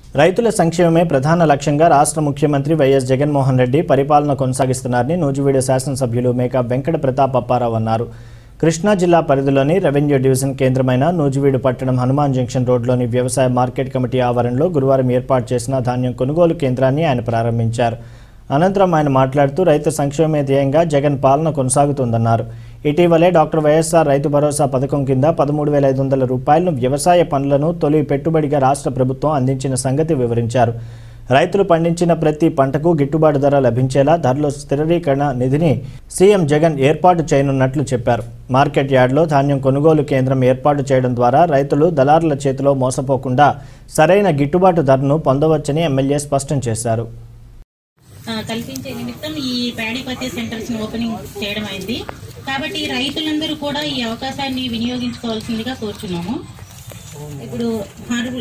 రైతుల సంక్షేమమే ప్రధాన లక్ష్యంగా రాష్ట్ర ముఖ్యమంత్రి వైఎస్ జగన్మోహన్ రెడ్డి పరిపాలన కొనసాగిస్తున్నారని నూజివీడు శాసనసభ్యులు మేకా వెంకట ప్రతాప్ అప్పారావు అన్నారు కృష్ణా జిల్లా పరిధిలోని రెవెన్యూ డివిజన్ కేంద్రమైన నూజివీడు పట్టణం హనుమాన్ జంక్షన్ రోడ్లోని వ్యవసాయ మార్కెట్ కమిటీ ఆవరణలో గురువారం ఏర్పాటు చేసిన ధాన్యం కొనుగోలు కేంద్రాన్ని ఆయన ప్రారంభించారు అనంతరం ఆయన మాట్లాడుతూ రైతు సంక్షేమమే ధ్యేయంగా జగన్ పాలన కొనసాగుతోందన్నారు ఇటీవలే డాక్టర్ వైఎస్ఆర్ రైతు భరోసా పథకం కింద పదమూడు వేల ఐదు వందల రూపాయలను వ్యవసాయ పనులను తొలి పెట్టుబడిగా రాష్ట్ర ప్రభుత్వం అందించిన సంగతి వివరించారు రైతులు పండించిన ప్రతి పంటకు గిట్టుబాటు ధర లభించేలా ధరల స్థిరీకరణ నిధిని సీఎం జగన్ ఏర్పాటు చేయనున్నట్లు చెప్పారు మార్కెట్ యార్డ్లో ధాన్యం కొనుగోలు కేంద్రం ఏర్పాటు చేయడం ద్వారా రైతులు దళారుల చేతిలో మోసపోకుండా సరైన గిట్టుబాటు ధరను పొందవచ్చని ఎమ్మెల్యే స్పష్టం చేశారు ఆ, కల్పించే నిమిత్తం ఈ ప్యాడీ పత్తి సెంటర్స్ ని ఓపెనింగ్ చేయడం అయింది కాబట్టి రైతులందరూ కూడా ఈ అవకాశాన్ని వినియోగించుకోవాల్సిందిగా కోరుచున్నాము ఇప్పుడు హానరబుల్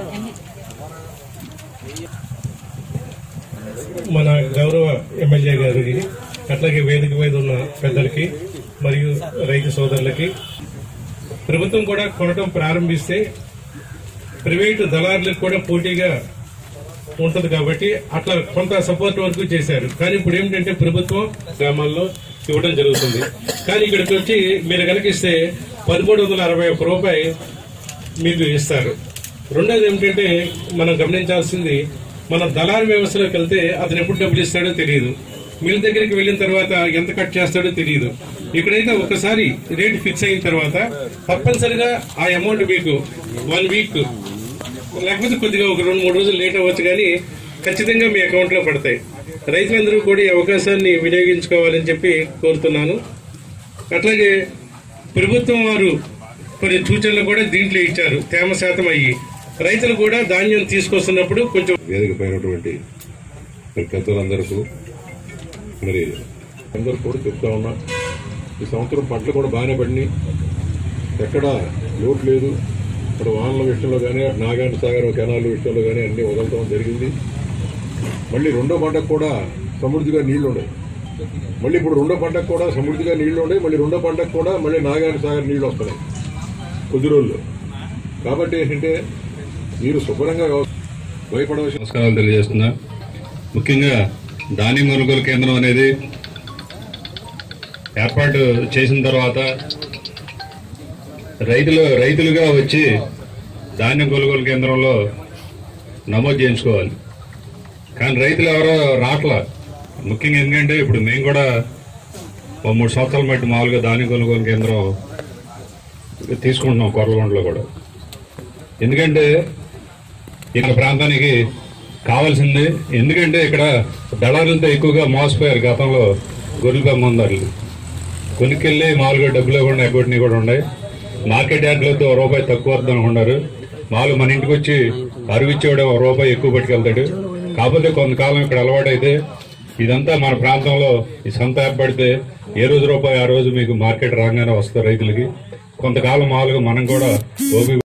మన గౌరవ ఎమ్మెల్యే గారికి అట్లాగే వేదిక మీద ఉన్న పెద్దలకి మరియు రైతు సోదరులకి ప్రభుత్వం కూడా కొనటం ప్రారంభిస్తే ప్రైవేటు దళారులకు కూడా పోటీగా ఉంటది కాబట్టి అట్లా కొంత సపోర్ట్ వరకు చేశారు కానీ ఇప్పుడు ఏమిటంటే ప్రభుత్వం గ్రామాల్లో ఇవ్వడం జరుగుతుంది కానీ ఇక్కడికి వచ్చి మీరు కనుక ఇస్తే పదమూడు వందల అరవై ఒక్క రూపాయి మీకు ఇస్తారు రెండోది ఏమిటంటే మనం గమనించాల్సింది మన దళారు వ్యవస్థలోకి వెళ్తే అతను ఎప్పుడు డబ్బులు ఇస్తాడో తెలియదు మిల్ దగ్గరికి వెళ్ళిన తర్వాత ఎంత కట్ చేస్తాడో తెలియదు ఇక్కడైతే ఒకసారి రేట్ ఫిక్స్ అయిన తర్వాత తప్పనిసరిగా ఆ అమౌంట్ మీకు వన్ వీక్ లేకపోతే కొద్దిగా ఒక రెండు మూడు రోజులు లేట్ అవ్వచ్చు కానీ ఖచ్చితంగా మీ అకౌంట్ లో పడతాయి రైతులందరూ కూడా ఈ అవకాశాన్ని వినియోగించుకోవాలని చెప్పి కోరుతున్నాను అట్లాగే ప్రభుత్వం వారు కొన్ని సూచనలు కూడా దీంట్లో ఇచ్చారు తేమ శాతం అయ్యి రైతులు కూడా ధాన్యం తీసుకొస్తున్నప్పుడు కొంచెం వేదిక పైనటువంటి మరి పెద్దలందరికీ మరి అందరూ కూడా చెప్తా ఉన్నా ఈ సంవత్సరం పంటలు కూడా బాగానే పడినాయి ఎక్కడ లోటు లేదు ఇప్పుడు వానల విషయంలో కానీ అటు నాగార్జున సాగర్ కెనాల్ విషయంలో కానీ అన్ని వదలటం జరిగింది మళ్ళీ రెండో పంటకు కూడా సమృద్ధిగా నీళ్లు ఉన్నాయి మళ్ళీ ఇప్పుడు రెండో పంటకు కూడా సమృద్ధిగా నీళ్లు ఉన్నాయి మళ్ళీ రెండో పంటకు కూడా మళ్ళీ నాగార్జున సాగర్ నీళ్లు వస్తున్నాయి కొద్ది రోజుల్లో కాబట్టి ఏంటంటే మీరు శుభ్రంగా భయపడవలసిన నమస్కారాలు తెలియజేస్తున్నా ముఖ్యంగా ధాన్యం కొనుగోలు కేంద్రం అనేది ఏర్పాటు చేసిన తర్వాత రైతులు రైతులుగా వచ్చి ధాన్యం కొనుగోలు కేంద్రంలో నమోదు చేయించుకోవాలి కానీ రైతులు ఎవరో రావట్లా ముఖ్యంగా ఎందుకంటే ఇప్పుడు మేము కూడా ఓ మూడు సంవత్సరాల మట్టి మామూలుగా ధాన్యం కొనుగోలు కేంద్రం తీసుకుంటున్నాం కొర్రగొండలో కూడా ఎందుకంటే ఇక్కడ ప్రాంతానికి కావాల్సింది ఎందుకంటే ఇక్కడ దళారులతో ఎక్కువగా మోసపోయారు గతంలో గొర్రెల పెమ్మందారులు కొనుక్కెళ్ళి మామూలుగా డబ్బులు ఇవ్వకుండా ఎగ్గొట్టినవి కూడా ఉన్నాయి మార్కెట్ యార్డ్లతో ఓ రూపాయి తక్కువ వద్దని అనుకున్నారు మామూలు మన ఇంటికి వచ్చి అరువిచ్చేవాడు ఒక రూపాయి ఎక్కువ పట్టుకెళ్తాడు కాకపోతే కొంతకాలం ఇక్కడ అలవాటైతే ఇదంతా మన ప్రాంతంలో ఈ సంత ఏర్పడితే ఏ రోజు రూపాయి ఆ రోజు మీకు మార్కెట్ రాగానే వస్తుంది రైతులకి కొంతకాలం మామూలుగా మనం కూడా ఓపి